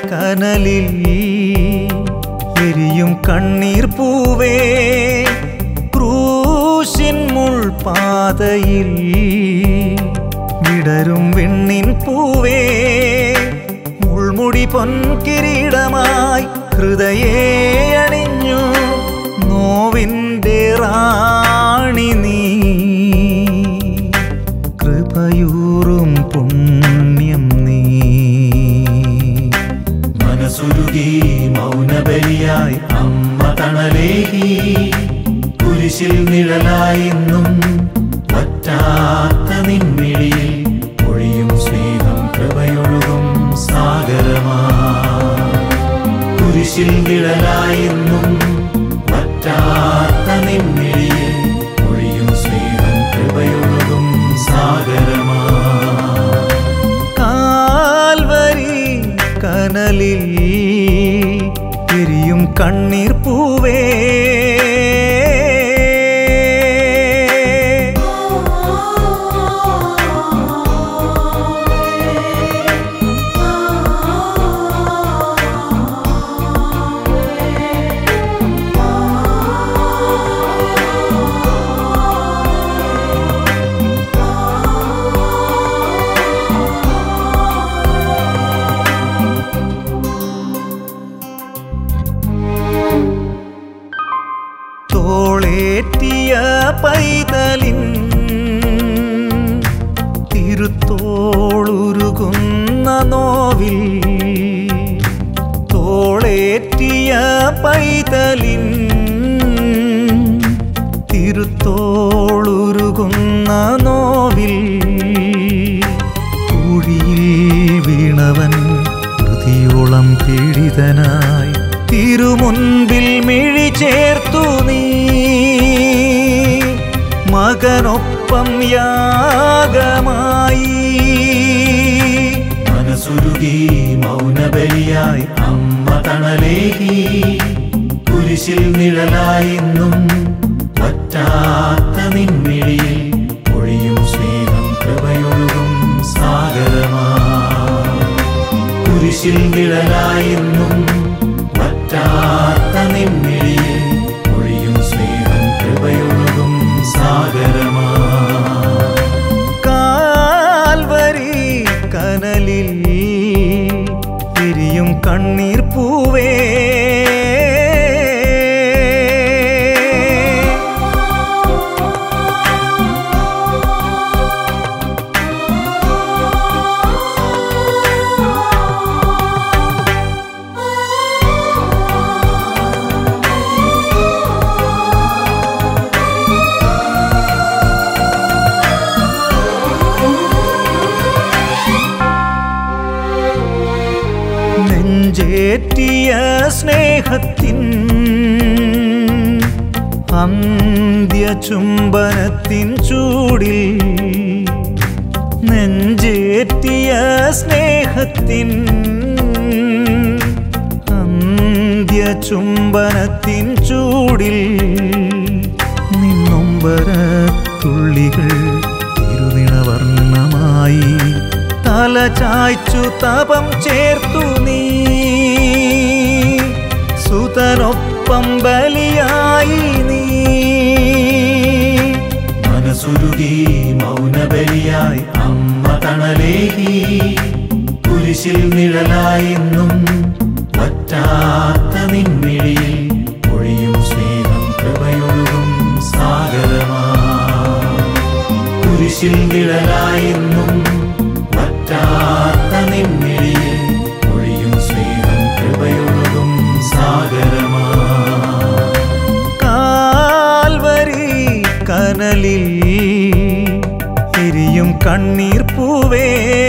കനലിൽ എരിയും കണ്ണീർ പൂവേ ക്രൂശിൻ മുൾപാതയിൽ വിടരും വെണ്ണിൻ പൂവേ മുൾമുടി പൊൻകിരീടമായി ഹൃദയേ അണിഞ്ഞു നോവിൻ്റെ റാണി നീ കൃപയൂറും പുണ്യം നീ മനസ്സുരുകി മൗനബലിയായി അമ്മ തണലേകി കുരിശിൽ നിഴലായിന്നും പറ്റാത്ത നിൻമിഴിയിൽ ഒഴിയും സ്നേഹം കൃപയൊഴുകും സാഗരമാ കുരിശിൽ നിഴലായിന്നും പറ്റാത്ത നിൻമിഴിയിൽ ഒഴിയും സ്നേഹം കൃപയൊഴുകും സാഗരമാ കാൽവരി കനലിൽ എരിയും കണ്ണീർ പൂവേ തോളേറ്റിയ പൈതലിൻ തിരുത്തോളുരുകുന്ന നോവിൽ തോളേറ്റിയ പൈതലിൻ തിരുത്തോളുരുകുന്ന നോവിൽ കുഴിയിൽ വീണവൻ ഹൃതിയോളം പീഡിതനായി തിരുമുൻപിൽ മിഴി ചേർത്തു നീ മകനൊപ്പം യാഗമായി മനസ്സുരുകി മൗനബലിയായി അമ്മ തണലേകി കുരിശിൽ നിഴലായിന്നും പറ്റാത്ത നിൻമിഴിയിൽ ഒഴിയും സ്നേഹം കൃപയൊഴുകും സാഗരമാ കുരിശിൽ നിഴലായിന്നും പറ്റാത്ത നിൻമിഴിയിൽ ഒഴിയും സ്നേഹം കൃപയൊഴുകും സാഗരമാ കാൽവരി കനലിൽ എരിയും കണ്ണീർ പൂവേ നെഞ്ചേറ്റിയ സ്നേഹത്തിൻ അന്ത്യചുംബനത്തിൻ ചൂടിൽ നെഞ്ചേറ്റിയ സ്നേഹത്തിൻ അന്ത്യചുംബനത്തിൻ ചൂടിൽ നിന്നൊമ്പരത്തുള്ളികൾ തിരുനിണവർണ്ണമായി തല ചായ്ച്ചു തപം ചേർത്തു നീ സുതനൊപ്പം ബലിയായി നീ മനസ്സുരുകി മൗനബലിയായി അമ്മ തണലേകി കുരിശിൽ നിഴലായിന്നും പറ്റാത്ത നിൻമിഴിയിൽ ഒഴിയും സ്നേഹം കൃപയൊഴുകും സാഗരമാ കുരിശിൽ നിഴലായിന്നും പറ്റാത്ത നിൻമിഴിയിൽ ഒഴിയും സ്നേഹം കൃപയൊഴുകും സാഗരമാ കാൽവരി കനലിൽ എരിയും കണ്ണീർ പൂവേ